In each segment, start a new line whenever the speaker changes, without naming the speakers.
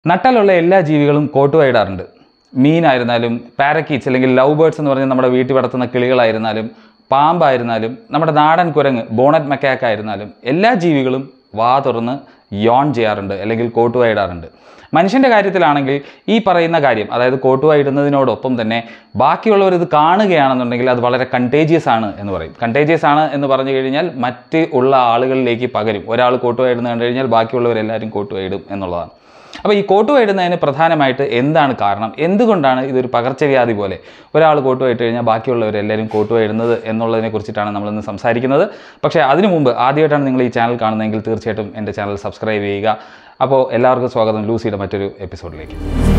നട്ടലുള്ള എല്ലാ ജീവികളും കോട്ടുവായിടാറുണ്ട് മീനായിരുന്നാലും പാരക്കീറ്റ്സ് അല്ലെങ്കിൽ ലവ് ബേർഡ്സ് എന്ന് പറഞ്ഞ് നമ്മുടെ വീട്ടിൽ വളർത്തുന്ന കിളികളായിരുന്നാലും പാമ്പായിരുന്നാലും നമ്മുടെ നാടൻ കുരങ്ങ് ബോണറ്റ് മെക്കാക്ക് ആയിരുന്നാലും എല്ലാ ജീവികളും വാ തുറന്ന് യോൺ ചെയ്യാറുണ്ട് അല്ലെങ്കിൽ കോട്ടുവായിടാറുണ്ട് മനുഷ്യൻ്റെ കാര്യത്തിലാണെങ്കിൽ ഈ പറയുന്ന കാര്യം അതായത് കോട്ടുവായിടുന്നതിനോടൊപ്പം തന്നെ ബാക്കിയുള്ളവർ ഇത് കാണുകയാണെന്നുണ്ടെങ്കിൽ അത് വളരെ കണ്ടേജിയസ് ആണ് എന്ന് പറയും കണ്ടേജിയസ് ആണ് എന്ന് പറഞ്ഞു കഴിഞ്ഞാൽ മറ്റ് ഉള്ള ആളുകളിലേക്ക് പകരും ഒരാൾ കോട്ടുവായിടുന്നത് കണ്ടു കഴിഞ്ഞാൽ ബാക്കിയുള്ളവരെല്ലാവരും കോട്ടുവായിടും എന്നുള്ളതാണ് അപ്പോൾ ഈ കോട്ട് ഇടുന്നതിന് പ്രധാനമായിട്ട് എന്താണ് കാരണം എന്തുകൊണ്ടാണ് ഇതൊരു പകർച്ചവ്യാധി പോലെ ഒരാൾ കോട്ട് ഇട്ട് കഴിഞ്ഞാൽ ബാക്കിയുള്ളവരെല്ലാവരും കോട്ട് ഇടുന്നത് എന്നുള്ളതിനെ കുറിച്ചിട്ടാണ് നമ്മളിന്ന് സംസാരിക്കുന്നത് പക്ഷേ അതിനു മുമ്പ് ആദ്യമായിട്ടാണ് നിങ്ങൾ ഈ ചാനൽ കാണുന്നതെങ്കിൽ തീർച്ചയായിട്ടും എൻ്റെ ചാനൽ സബ്സ്ക്രൈബ് ചെയ്യുക അപ്പോൾ എല്ലാവർക്കും സ്വാഗതം ലൂസിയുടെ മറ്റൊരു എപ്പിസോഡിലേക്ക്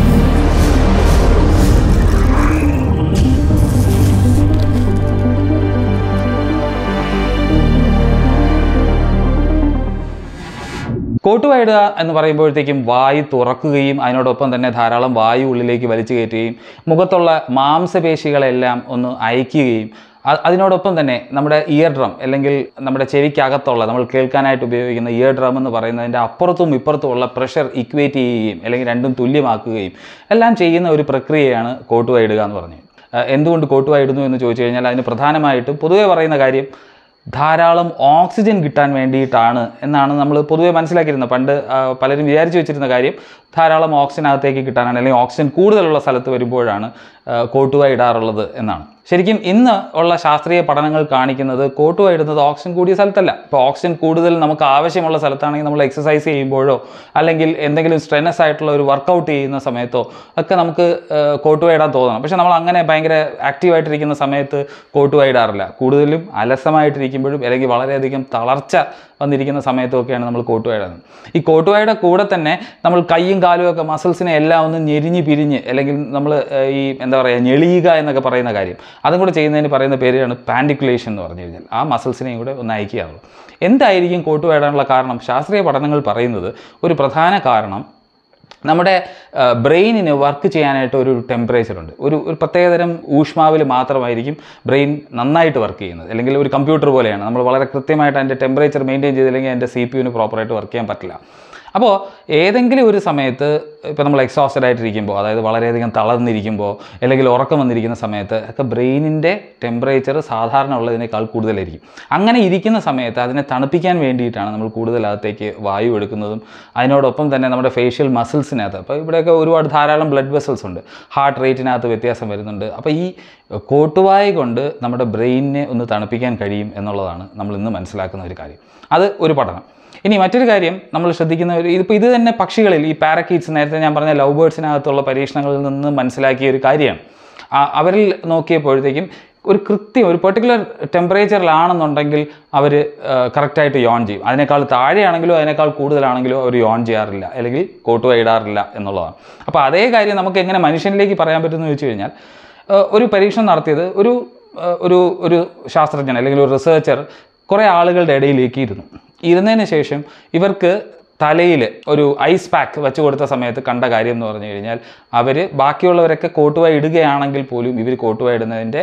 കോട്ടുവായിടുക എന്ന് പറയുമ്പോഴത്തേക്കും വായു തുറക്കുകയും അതിനോടൊപ്പം തന്നെ ധാരാളം വായു ഉള്ളിലേക്ക് വലിച്ചു കയറ്റുകയും മുഖത്തുള്ള മാംസപേശികളെല്ലാം ഒന്ന് അയക്കുകയും അ- അതിനോടൊപ്പം തന്നെ നമ്മുടെ ഇയർ ഡ്രം അല്ലെങ്കിൽ നമ്മുടെ ചെവിക്കകത്തുള്ള നമ്മൾ കേൾക്കാനായിട്ട് ഉപയോഗിക്കുന്ന ഇയർ ഡ്രം എന്ന് പറയുന്നതിൻ്റെ അപ്പുറത്തും ഇപ്പുറത്തുമുള്ള പ്രഷർ ഇക്വേറ്റ് ചെയ്യുകയും അല്ലെങ്കിൽ രണ്ടും തുല്യമാക്കുകയും എല്ലാം ചെയ്യുന്ന ഒരു പ്രക്രിയയാണ് കോട്ടുവായിടുക എന്ന് പറഞ്ഞത് അഹ് എന്തുകൊണ്ട് കോട്ടുവായിടുന്നു എന്ന് ചോദിച്ചു കഴിഞ്ഞാൽ അതിന് പ്രധാനമായിട്ടും പൊതുവെ പറയുന്ന കാര്യം ധാരാളം ഓക്സിജൻ കിട്ടാൻ വേണ്ടിയിട്ടാണ് എന്നാണ് നമ്മൾ പൊതുവെ മനസ്സിലാക്കിയിരുന്നത് പണ്ട് ആ, പലരും വിചാരിച്ചു വെച്ചിരുന്ന കാര്യം ധാരാളം ഓക്സിജൻ അകത്തേക്ക് കിട്ടാനാണ് അല്ലെങ്കിൽ ഓക്സിജൻ കൂടുതലുള്ള സ്ഥലത്ത് വരുമ്പോഴാണ് ആ, കോട്ടുവ ഇടാറുള്ളത് എന്നാണ് ശരിക്കും ഇന്ന് ഉള്ള ശാസ്ത്രീയ പഠനങ്ങൾ കാണിക്കുന്നത് കോട്ടുവ ഇടുന്നത് ഓക്സിജൻ കൂടിയ സ്ഥലത്തല്ല ഇപ്പോൾ ഓക്സിജൻ കൂടുതൽ നമുക്ക് ആവശ്യമുള്ള സ്ഥലത്താണെങ്കിൽ നമ്മൾ എക്സസൈസ് ചെയ്യുമ്പോഴോ അല്ലെങ്കിൽ എന്തെങ്കിലും സ്ട്രെനസ് ആയിട്ടുള്ള ഒരു വർക്കൗട്ട് ചെയ്യുന്ന സമയത്തോ ഒക്കെ നമുക്ക് കോട്ടുവ ഇടാൻ തോന്നണം പക്ഷേ നമ്മൾ അങ്ങനെ ഭയങ്കര ആക്റ്റീവായിട്ടിരിക്കുന്ന സമയത്ത് കോട്ടുവ ഇടാറില്ല കൂടുതലും അലസമായിട്ടിരിക്കുമ്പോഴും അല്ലെങ്കിൽ വളരെയധികം തളർച്ച വന്നിരിക്കുന്ന സമയത്തൊക്കെയാണ് നമ്മൾ കോട്ടുവ ഇടുന്നത് ഈ കോട്ടുവയുടെ കൂടെ തന്നെ നമ്മൾ കൈയും കാലും ഒക്കെ മസിൽസിനെ എല്ലാം ഒന്ന് ഞെരിഞ്ഞ് പിരിഞ്ഞ് അല്ലെങ്കിൽ നമ്മൾ ഈ എന്താ പറയുക ഞെളിയുക എന്നൊക്കെ പറയുന്ന കാര്യം അതും കൂടെ ചെയ്യുന്നതിന് പറയുന്ന പേരാണ് പാൻഡിക്കുലേഷൻ എന്ന് പറഞ്ഞു കഴിഞ്ഞാൽ ആ മസിൽസിനെയും കൂടെ ഒന്ന് അയക്കുക എന്നുള്ളത് എന്തായിരിക്കും കോട്ടുവ ഇടാനുള്ള കാരണം ശാസ്ത്രീയ പഠനങ്ങൾ പറയുന്നത് ഒരു പ്രധാന കാരണം നമ്മുടെ ബ്രെയിനിന് വർക്ക് ചെയ്യാനായിട്ട് ഒരു ടെമ്പറേച്ചർ ഉണ്ട് ഒരു ഒരു പ്രത്യേകതരം ഊഷ്മാവിൽ മാത്രമായിരിക്കും ബ്രെയിൻ നന്നായിട്ട് വർക്ക് ചെയ്യുന്നത് അല്ലെങ്കിൽ ഒരു കമ്പ്യൂട്ടർ പോലെയാണ് നമ്മൾ വളരെ കൃത്യമായിട്ട് അതിൻ്റെ ടെമ്പറേച്ചർ മെയിൻറ്റെയിൻ ചെയ്തില്ലെങ്കിൽ എൻ്റെ സി പി യുന് പ്രോപ്പറായിട്ട് വർക്ക് ചെയ്യാൻ പറ്റില്ല അപ്പോൾ ഏതെങ്കിലും ഒരു സമയത്ത് ഇപ്പോൾ നമ്മൾ എക്സോസ്റ്റഡ് ആയിട്ടിരിക്കുമ്പോൾ അതായത് വളരെയധികം തളർന്നിരിക്കുമ്പോൾ അല്ലെങ്കിൽ ഉറക്കം വന്നിരിക്കുന്ന സമയത്ത് ഒക്കെ ബ്രെയിനിൻ്റെ ടെമ്പറേച്ചർ സാധാരണ ഉള്ളതിനേക്കാൾ കൂടുതലായിരിക്കും അങ്ങനെ ഇരിക്കുന്ന സമയത്ത് അതിനെ തണുപ്പിക്കാൻ വേണ്ടിയിട്ടാണ് നമ്മൾ കൂടുതൽ അകത്തേക്ക് വായു എടുക്കുന്നതും അതിനോടൊപ്പം തന്നെ നമ്മുടെ ഫേഷ്യൽ മസിൽസിനകത്ത് അപ്പോൾ ഇവിടെയൊക്കെ ഒരുപാട് ധാരാളം ബ്ലഡ് വെസൽസ് ഉണ്ട് ഹാർട്ട് റേറ്റിനകത്ത് വ്യത്യാസം വരുന്നുണ്ട് അപ്പോൾ ഈ കോട്ടുവായ കൊണ്ട് നമ്മുടെ ബ്രെയിനിനെ ഒന്ന് തണുപ്പിക്കാൻ കഴിയും എന്നുള്ളതാണ് നമ്മൾ ഇന്ന് മനസ്സിലാക്കുന്ന ഒരു കാര്യം അത് ഒരു പഠനം ഇനി മറ്റൊരു കാര്യം നമ്മൾ ശ്രദ്ധിക്കുന്ന ഒരു ഇതിപ്പോൾ ഇത് തന്നെ പക്ഷികളിൽ ഈ പാരക്കീറ്റ്സ് നേരത്തെ ഞാൻ പറഞ്ഞ ലവ് ബേർഡ്സിനകത്തുള്ള പരീക്ഷണങ്ങളിൽ നിന്ന് മനസ്സിലാക്കിയ ഒരു കാര്യമാണ് ആ- അവരിൽ നോക്കിയപ്പോഴത്തേക്കും ഒരു കൃത്യം ഒരു പെർട്ടിക്കുലർ ടെമ്പറേച്ചറിലാണെന്നുണ്ടെങ്കിൽ അവർ കറക്റ്റായിട്ട് യോൺ ചെയ്യും അതിനേക്കാൾ താഴെയാണെങ്കിലോ അതിനേക്കാൾ കൂടുതലാണെങ്കിലോ അവർ യോൺ ചെയ്യാറില്ല അല്ലെങ്കിൽ കോട്ടുവ ഇടാറില്ല എന്നുള്ളതാണ് അപ്പോൾ അതേ കാര്യം നമുക്ക് എങ്ങനെ മനുഷ്യനിലേക്ക് പറയാൻ പറ്റുമെന്ന് ചോദിച്ചു കഴിഞ്ഞാൽ ഏഹ്, ഒരു പരീക്ഷണം നടത്തിയത് ഒരു ഏഹ്, ഒരു ഒരു ശാസ്ത്രജ്ഞൻ അല്ലെങ്കിൽ ഒരു റിസർച്ചർ കുറേ ആളുകളുടെ ഇടയിലേക്ക് ഇരുന്നു ഇരുന്നതിന് ശേഷം ഇവർക്ക് തലയിൽ ഒരു ഐസ് പാക്ക് വെച്ച് കൊടുത്ത സമയത്ത് കണ്ട കാര്യം എന്ന് പറഞ്ഞു കഴിഞ്ഞാൽ അവർ ബാക്കിയുള്ളവരൊക്കെ കോട്ടുവ ഇടുകയാണെങ്കിൽ പോലും ഇവർ കോട്ടുവ ഇടുന്നതിൻ്റെ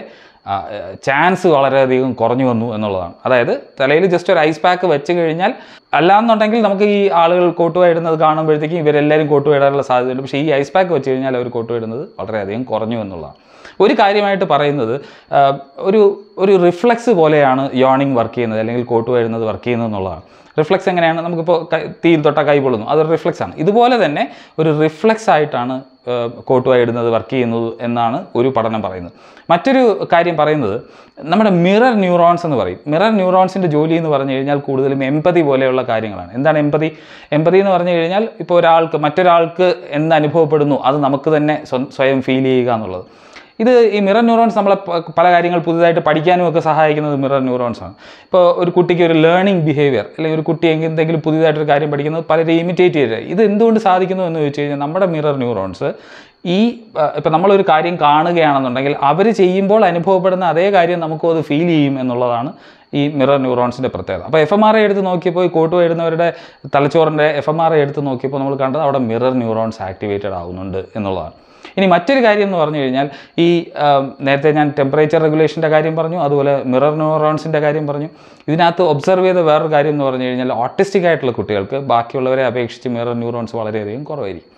ചാൻസ് വളരെയധികം കുറഞ്ഞു വന്നു എന്നുള്ളതാണ് അതായത് തലയിൽ ജസ്റ്റ് ഒരു ഐസ് പാക്ക് വെച്ച് കഴിഞ്ഞാൽ അല്ലാന്നുണ്ടെങ്കിൽ നമുക്ക് ഈ ആളുകൾ കോട്ടുവ ഇടുന്നത് കാണുമ്പോഴത്തേക്കും ഇവരെല്ലാവരും കോട്ടുവ ഇടാനുള്ള സാധ്യതയുണ്ട് പക്ഷേ ഈ ഐസ് പാക്ക് വെച്ച് കഴിഞ്ഞാൽ അവർ കോട്ടുവ ഇടുന്നത് വളരെയധികം കുറഞ്ഞു എന്നുള്ളതാണ് ഒരു കാര്യമായിട്ട് പറയുന്നത് ആ, ഒരു ഒരു റിഫ്ലക്സ് പോലെയാണ് യോണിങ് വർക്ക് ചെയ്യുന്നത് അല്ലെങ്കിൽ കോട്ട് വരുന്നത് വർക്ക് ചെയ്യുന്നത് എന്നുള്ളതാണ് റിഫ്ലക്സ് എങ്ങനെയാണ് നമുക്കിപ്പോൾ കൈ തീയിൽ തൊട്ട കൈ പൊള്ളുന്നു അതൊരു റിഫ്ലക്സ് ആണ് ഇതുപോലെ തന്നെ ഒരു റിഫ്ലക്സ് ആയിട്ടാണ് കോട്ടുവായി ഇടുന്നത് വർക്ക് ചെയ്യുന്നത് എന്നാണ് ഒരു പഠനം പറയുന്നത് മറ്റൊരു കാര്യം പറയുന്നത് നമ്മുടെ മിറർ ന്യൂറോൺസ് എന്ന് പറയും മിറർ ന്യൂറോൺസിൻ്റെ ജോലി എന്ന് പറഞ്ഞു കഴിഞ്ഞാൽ കൂടുതലും എമ്പതി പോലെയുള്ള കാര്യങ്ങളാണ് എന്താണ് എമ്പതി എമ്പതി എന്ന് പറഞ്ഞു കഴിഞ്ഞാൽ ഇപ്പോൾ ഒരാൾക്ക് മറ്റൊരാൾക്ക് എന്ത് അനുഭവപ്പെടുന്നു അത് നമുക്ക് തന്നെ സ്വ- സ്വയം ഫീൽ ചെയ്യുക എന്നുള്ളത് ഇത് ഈ മിറർ ന്യൂറോൺസ് നമ്മളെ പ- പല കാര്യങ്ങൾ പുതുതായിട്ട് പഠിക്കാനും ഒക്കെ സഹായിക്കുന്നത് മിറർ ന്യൂറോൺസ് ആണ് ഇപ്പോൾ ഒരു കുട്ടിക്ക് ഒരു ലേണിംഗ് ബിഹേവിയർ അല്ലെങ്കിൽ ഒരു കുട്ടി എങ്കിൽ എന്തെങ്കിലും പുതിയതായിട്ടൊരു കാര്യം പഠിക്കുന്നത് പലരും ഇമിറ്റേറ്റ് ചെയ്ത് ഇത് എന്തുകൊണ്ട് സാധിക്കുന്നു എന്ന് ചോദിച്ചു കഴിഞ്ഞാൽ നമ്മുടെ മിറർ ന്യൂറോൺസ് ഈ ഇപ്പം നമ്മളൊരു കാര്യം കാണുകയാണെന്നുണ്ടെങ്കിൽ അവർ ചെയ്യുമ്പോൾ അനുഭവപ്പെടുന്ന അതേ കാര്യം നമുക്കും അത് ഫീൽ ചെയ്യും എന്നുള്ളതാണ് ഈ മിറർ ന്യൂറോൺസിൻ്റെ പ്രത്യേകത അപ്പോൾ എഫ് എം ആർ ഐ എടുത്ത് നോക്കിയപ്പോൾ ഈ കോട്ട് വരുന്നവരുടെ തലച്ചോറിൻ്റെ എഫ് എം ആർ ഐ എടുത്ത് നോക്കിയപ്പോൾ നമ്മൾ കണ്ടത് അവിടെ മിറർ ന്യൂറോൺസ് ആക്ടിവേറ്റഡ് ആവുന്നുണ്ട് എന്നുള്ളതാണ് ഇനി മറ്റൊരു കാര്യം എന്ന് പറഞ്ഞു കഴിഞ്ഞാൽ ഈ ആം, നേരത്തെ ഞാൻ ടെമ്പറേച്ചർ റെഗുലേഷൻ്റെ കാര്യം പറഞ്ഞു അതുപോലെ മിറർ ന്യൂറോൺസിൻ്റെ കാര്യം പറഞ്ഞു ഇതിനകത്ത് ഒബ്സർവ് ചെയ്ത വേറൊരു കാര്യം എന്ന് പറഞ്ഞു കഴിഞ്ഞാൽ ഓട്ടിസ്റ്റിക് ആയിട്ടുള്ള കുട്ടികൾക്ക് ബാക്കിയുള്ളവരെ അപേക്ഷിച്ച് മിറർ ന്യൂറോൺസ് വളരെയധികം കുറവായിരിക്കും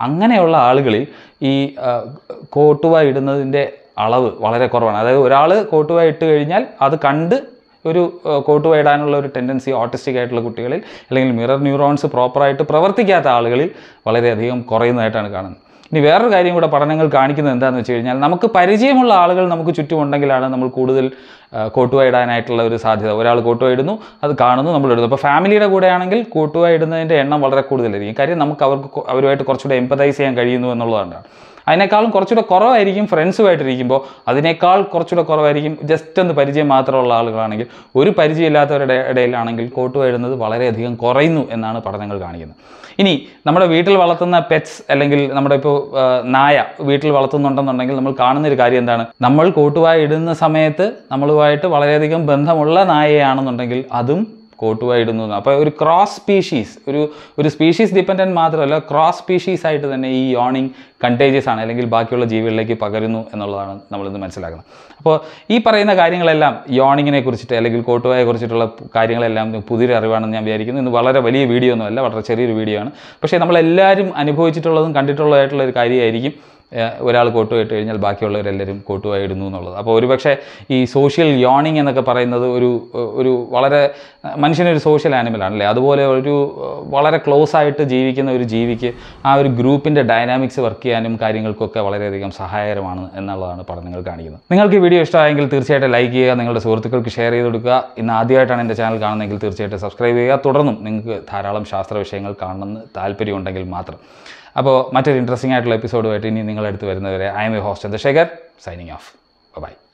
അങ്ങനെയുള്ള ആളുകളിൽ ഈ ആ, കോട്ടുവ ഇടുന്നതിൻ്റെ അളവ് വളരെ കുറവാണ് അതായത് ഒരാൾ കോട്ടുവ ഇട്ട് കഴിഞ്ഞാൽ അത് കണ്ട് ഒരു ഏഹ്, കോട്ടുവ ഇടാനുള്ള ഒരു ടെൻഡൻസി ഓട്ടിസ്റ്റിക് ആയിട്ടുള്ള കുട്ടികളിൽ അല്ലെങ്കിൽ മിറർ ന്യൂറോൺസ് പ്രോപ്പറായിട്ട് പ്രവർത്തിക്കാത്ത ആളുകളിൽ വളരെയധികം കുറയുന്നതായിട്ടാണ് കാണുന്നത് ഇനി വേറൊരു കാര്യം കൂടെ പഠനങ്ങൾ കാണിക്കുന്നത് എന്താണെന്ന് വെച്ച് കഴിഞ്ഞാൽ നമുക്ക് പരിചയമുള്ള ആളുകൾ നമുക്ക് ചുറ്റുമുണ്ടെങ്കിലാണ് നമ്മൾ കൂടുതൽ ആ, കോട്ടുവ ഇടാനായിട്ടുള്ള ഒരു സാധ്യത ഒരാൾ കോട്ടുവ ഇടുന്നു അത് കാണുന്നു നമ്മൾ ഇടുന്നു അപ്പോൾ ഫാമിലിയുടെ കൂടെ ആണെങ്കിൽ കോട്ടുവ ഇടുന്നതിൻ്റെ എണ്ണം വളരെ കൂടുതലായിരിക്കും കാര്യം നമുക്ക് അവർക്ക് കൊ- അവരുമായിട്ട് കുറച്ചുകൂടെ എമ്പതൈസ് ചെയ്യാൻ കഴിയുന്നു എന്നുള്ളതാണ് അതിനേക്കാളും കുറച്ചുകൂടെ കുറവായിരിക്കും ഫ്രണ്ട്സുമായിട്ടിരിക്കുമ്പോൾ അതിനേക്കാൾ കുറച്ചുകൂടെ കുറവായിരിക്കും ജസ്റ്റ് ഒന്ന് പരിചയം മാത്രമുള്ള ആളുകളാണെങ്കിൽ ഒരു പരിചയമില്ലാത്തവരുടെ ഇടയിലാണെങ്കിൽ കോട്ടുവ ഇടുന്നത് വളരെയധികം കുറയുന്നു എന്നാണ് പഠനങ്ങൾ കാണിക്കുന്നത് ഇനി നമ്മുടെ വീട്ടിൽ വളർത്തുന്ന പെറ്റ്സ് അല്ലെങ്കിൽ നമ്മുടെ ഇപ്പോൾ നായ വീട്ടിൽ വളർത്തുന്നുണ്ടെന്നുണ്ടെങ്കിൽ നമ്മൾ കാണുന്ന ഒരു കാര്യം എന്താണ് നമ്മൾ കോട്ടുവായ ഇടുന്ന സമയത്ത് നമ്മളുമായിട്ട് വളരെയധികം ബന്ധമുള്ള നായയാണെന്നുണ്ടെങ്കിൽ അതും കോട്ടുവ ഇടുന്നു അപ്പോൾ ഒരു ക്രോസ് സ്പീഷീസ് ഒരു ഒരു സ്പീഷീസ് ഡിപ്പെൻഡൻറ്റ് മാത്രമല്ല ക്രോസ് സ്പീഷീസ് ആയിട്ട് തന്നെ ഈ യോണിങ് കണ്ടേജിയസ് ആണ് അല്ലെങ്കിൽ ബാക്കിയുള്ള ജീവികളിലേക്ക് പകരുന്നു എന്നുള്ളതാണ് നമ്മളിന്ന് മനസ്സിലാക്കുന്നത് അപ്പോൾ ഈ പറയുന്ന കാര്യങ്ങളെല്ലാം യോണിങ്ങിനെ കുറിച്ചിട്ട് അല്ലെങ്കിൽ കോട്ടുവയെ കുറിച്ചിട്ടുള്ള കാര്യങ്ങളെല്ലാം പുതിയൊരു അറിവാണെന്ന് ഞാൻ വിചാരിക്കുന്നു ഇന്ന് വളരെ വലിയ വീഡിയോ ഒന്നുമല്ല വളരെ ചെറിയൊരു വീഡിയോ ആണ് പക്ഷേ നമ്മളെല്ലാവരും അനുഭവിച്ചിട്ടുള്ളതും കണ്ടിട്ടുള്ളതായിട്ടുള്ള ഒരു കാര്യമായിരിക്കും ഏഹ് ഒരാൾ കോട്ടുവ ഇട്ട് കഴിഞ്ഞാൽ ബാക്കിയുള്ളവരെല്ലാവരും കോട്ടുവ ഇടുന്നു എന്നുള്ളത് അപ്പോൾ ഒരുപക്ഷെ ഈ സോഷ്യൽ യോണിങ് എന്നൊക്കെ പറയുന്നത് ഒരു ഒരു വളരെ മനുഷ്യനൊരു സോഷ്യൽ ആനിമലാണല്ലേ അതുപോലെ ഒരു ഏഹ് വളരെ ക്ലോസ് ആയിട്ട് ജീവിക്കുന്ന ഒരു ജീവിക്ക് ആ ഒരു ഗ്രൂപ്പിൻ്റെ ഡൈനാമിക്സ് വർക്ക് ചെയ്യാനും കാര്യങ്ങൾക്കൊക്കെ വളരെയധികം സഹായകരമാണ് എന്നുള്ളതാണ് പഠനങ്ങൾ കാണിക്കുന്നത് നിങ്ങൾക്ക് ഈ വീഡിയോ ഇഷ്ടമായെങ്കിൽ തീർച്ചയായിട്ടും ലൈക്ക് ചെയ്യുക നിങ്ങളുടെ സുഹൃത്തുക്കൾക്ക് ഷെയർ ചെയ്ത് കൊടുക്കുക ഇന്ന് ആദ്യമായിട്ടാണ് എൻ്റെ ചാനൽ കാണുന്നതെങ്കിൽ തീർച്ചയായിട്ടും സബ്സ്ക്രൈബ് ചെയ്യുക തുടർന്നും നിങ്ങൾക്ക് ധാരാളം ശാസ്ത്ര വിഷയങ്ങൾ കാണണമെന്ന് താല്പര്യമുണ്ടെങ്കിൽ മാത്രം അപ്പോൾ മറ്റൊരു ഇൻട്രസ്റ്റിംഗ് ആയിട്ടുള്ള എപ്പിസോഡുമായിട്ട് ഇനി നിങ്ങളടുത്ത് വരുന്നവരെ I am a host Chandrasekhar signing off by